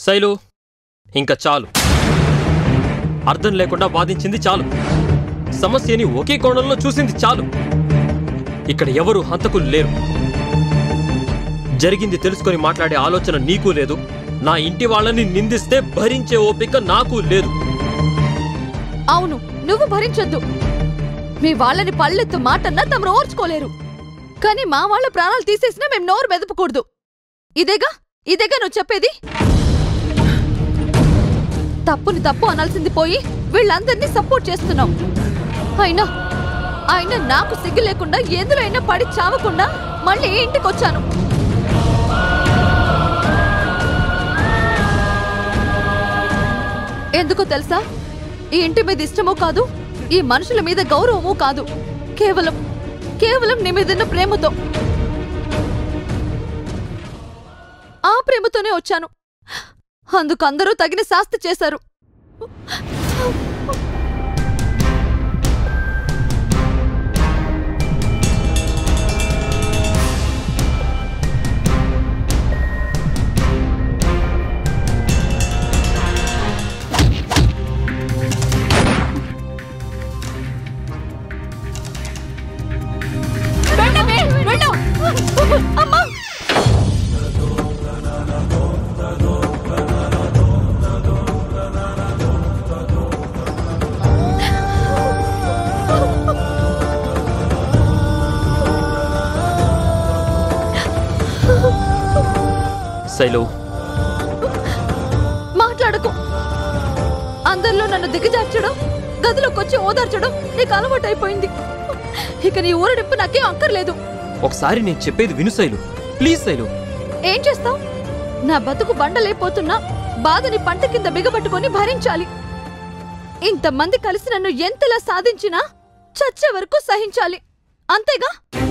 శైలు ఇంకా చాలు అర్థం లేకుండా వాదించింది చాలు సమస్యని ఒకే కోణంలో చూసింది చాలు ఇక్కడ ఎవరు హంతకులు లేరు జరిగింది తెలుసుకొని మాట్లాడే ఆలోచన నీకు లేదు నా ఇంటి వాళ్ళని నిందిస్తే భరించే ఓపిక నాకు లేదు అవును నువ్వు భరించొద్దు మీ వాళ్ళని పళ్ళెత్తు మాటన్నా తమరు ఓర్చుకోలేరు కానీ మా వాళ్ళ ప్రాణాలు తీసేసినా మేం నోరు మెదపకూడదు ఇదేగా ఇదేగా నువ్వు చెప్పేది తప్పుని తప్పు అనాల్సింది పోయి వీళ్ళందరినీ సపోర్ట్ చేస్తున్నావు అయినా అయినా నాకు సిగ్గు లేకుండా ఎందులో అయినా పడి చావకుండా మళ్ళీ ఈ ఇంటికి వచ్చాను ఎందుకో తెలుసా ఈ ఇంటి మీద ఇష్టమో కాదు ఈ మనుషుల మీద గౌరవమూ కాదు కేవలం కేవలం నీ మీదున్న ప్రేమతో ఆ ప్రేమతోనే వచ్చాను అందుకు అందరూ తగిన శాస్తి చేశారు వెళ్ళవే, వెళ్ళు. అమ్మా శైలు మాట్లాడకు అందరిలో నన్ను దిగజార్చడం గదిలోకొచ్చి ఓదార్చడం నీకు అలవాటైపోయింది ఇక నీ ఊరడింపు నాకేం అక్కర్లేదు ఒకసారి నేను చెప్పేది విను శైలు ప్లీజ్ శైలు ఏం చేస్తావ్ నా బతుకు బండలైపోతున్నా బాధని పంట కింద బిగబట్టుకొని భరించాలి ఇంతమంది కలిసి నన్ను ఎంతలా సాధించినా చచ్చే వరకు సహించాలి అంతేగా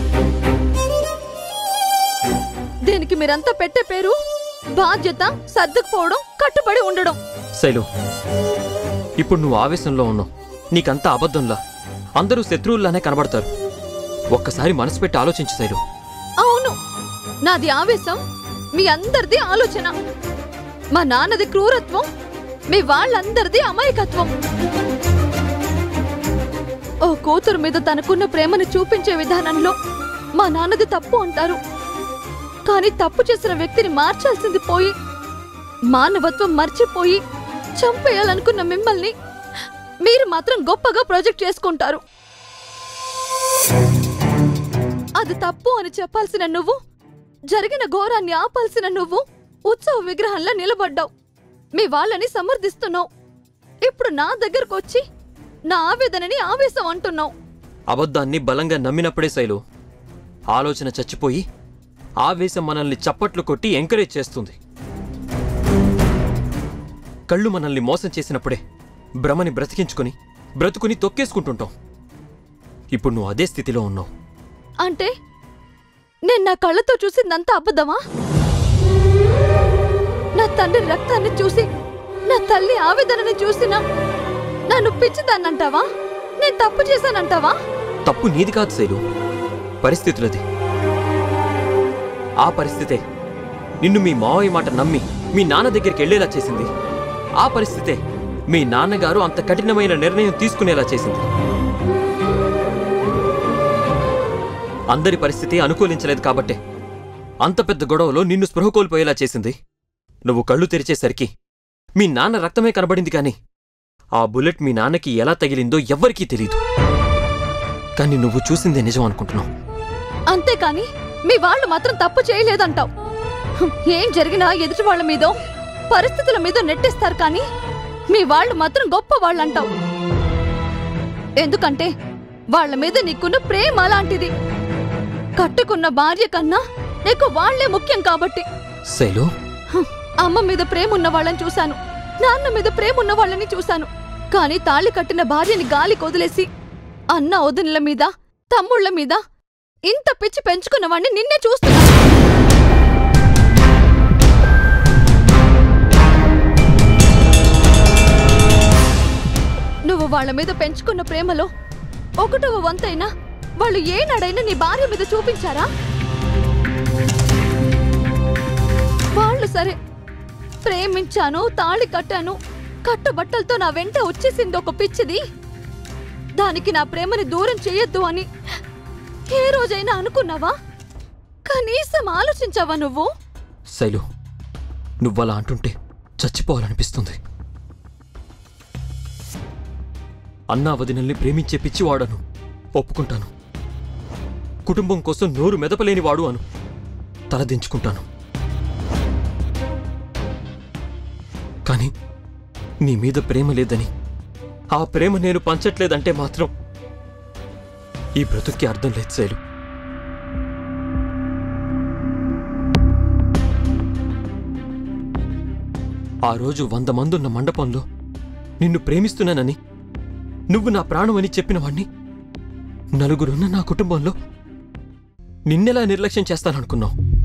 దీనికి మీరంతా పెట్టే పేరు బాధ్యత సర్దుకుపోవడం కట్టుబడి ఉండడం శైలు ఇప్పుడు నువ్వు ఆవేశంలో ఉన్నావు నీకంతా అబద్ధంలా అందరూ శత్రువుల్లానే కనబడతారు ఒక్కసారి మనసు పెట్టి ఆలోచించు శైలు అవును నాది ఆవేశం మీ అందరిది ఆలోచన మా నాన్నది క్రూరత్వం మీ వాళ్ళందరిది అమాయకత్వం ఓ కూతురు మీద తనకున్న ప్రేమను చూపించే విధానంలో మా నాన్నది తప్పు అంటారు కానీ తప్పు చేసిన వ్యక్తిని మార్చాల్సింది పోయి మానవత్వం మర్చిపోయి చంపేయాలనుకున్న మిమ్మల్ని మీరు మాత్రం గొప్పగా ప్రొజెక్ట్ చేసుకుంటారు అది తప్పు అని చెప్పాల్సిన నువ్వు జరిగిన ఘోరాన్ని ఆపాల్సిన నువ్వు ఉత్సవ విగ్రహంలా నిలబడ్డావు మీ వాళ్ళని సమర్థిస్తున్నావు ఇప్పుడు నా దగ్గరకు వచ్చి నా ఆవేదనని ఆవేశం అంటున్నావు అబద్ధాన్ని బలంగా నమ్మినప్పుడే శైలు ఆలోచన చచ్చిపోయి ఆవేశం మనల్ని చప్పట్లు కొట్టి ఎంకరేజ్ చేస్తుంది కళ్ళు మనల్ని మోసం చేసినప్పుడే భ్రమని బ్రతికించుకొని బ్రతుకుని తొక్కేసుకుంటుంటాం ఇప్పుడు నువ్వు అదే స్థితిలో ఉన్నావు అంటే నేను నా కళ్ళతో చూసిందంతా అబద్ధమా నా తండ్రి రక్తాన్ని చూసి నా తల్లి ఆవేదనని చూసినా నన్ను పిచ్చిదాన్నంటావా నేను తప్పు చేశానంటావా తప్పు నీది కాదు శైలు పరిస్థితులది ఆ పరిస్థితే నిన్ను మీ మావయ్య మాట నమ్మి మీ నాన్న దగ్గరికి వెళ్ళేలా చేసింది ఆ పరిస్థితే మీ నాన్నగారు అంత కఠినమైన నిర్ణయం తీసుకునేలా చేసింది అందరి పరిస్థితి అనుకూలించలేదు కాబట్టే అంత పెద్ద గొడవలో నిన్ను స్పృహ కోల్పోయేలా చేసింది నువ్వు కళ్ళు తెరిచేసరికి మీ నాన్న రక్తమే కనబడింది కాని ఆ బుల్లెట్ మీ నాన్నకి ఎలా తగిలిందో ఎవ్వరికీ తెలీదు కానీ నువ్వు చూసిందే నిజం అనుకుంటున్నావు అంతేకాని మీ వాళ్ళు మాత్రం తప్పు చేయలేదంటావు హ్మ్, ఏం జరిగినా ఎదుటి వాళ్ళ మీదో పరిస్థితుల మీద నెట్టేస్తారు కానీ మీ వాళ్ళు మాత్రం గొప్ప వాళ్ళంటావు ఎందుకంటే వాళ్ళ మీద నీకున్న ప్రేమ అలాంటిది కట్టుకున్న భార్య కన్నా నీకు వాళ్లే ముఖ్యం కాబట్టి శైలు హ్మ్, అమ్మ మీద ప్రేమ ఉన్న వాళ్ళని చూశాను నాన్న మీద ప్రేమ ఉన్న వాళ్ళని చూశాను కానీ తాళి కట్టిన భార్యని గాలి కొదిలేసి అన్న వదినల మీద తమ్ముళ్ళ మీద ఇంత పిచ్చి పెంచుకున్న వాణ్ణి నిన్నే చూస్తున్నా నువ్వు వాళ్ళ మీద పెంచుకున్న ప్రేమలో ఒకటవ వంతైనా వాళ్ళు ఏనాడైనా నీ భార్య మీద చూపించారా వాళ్ళు సరే ప్రేమించాను తాళి కట్టాను కట్టుబట్టలతో నా వెంట వచ్చేసింది ఒక పిచ్చిది దానికి నా ప్రేమని దూరం చేయొద్దు అని ఏ రోజైనా అనుకున్నావా కనీసం ఆలోచించావా నువ్వు శైలు నువ్వలా అంటుంటే చచ్చిపోవాలనిపిస్తుంది అన్నా వదినల్ని ప్రేమించే పిచ్చివాడను ఒప్పుకుంటాను కుటుంబం కోసం నోరు మెదపలేనివాడు అను తలదించుకుంటాను కానీ నీ మీద ప్రేమ లేదని ఆ ప్రేమ నేను పంచట్లేదంటే మాత్రం ఈ బ్రతుక్కి అర్థం లేదు శైలు ఆ రోజు వంద మందున్న మండపంలో నిన్ను ప్రేమిస్తున్నానని నువ్వు నా ప్రాణం అని చెప్పిన వాణ్ణి నలుగురున్న నా కుటుంబంలో నిన్నెలా నిర్లక్ష్యం చేస్తాననుకున్నావు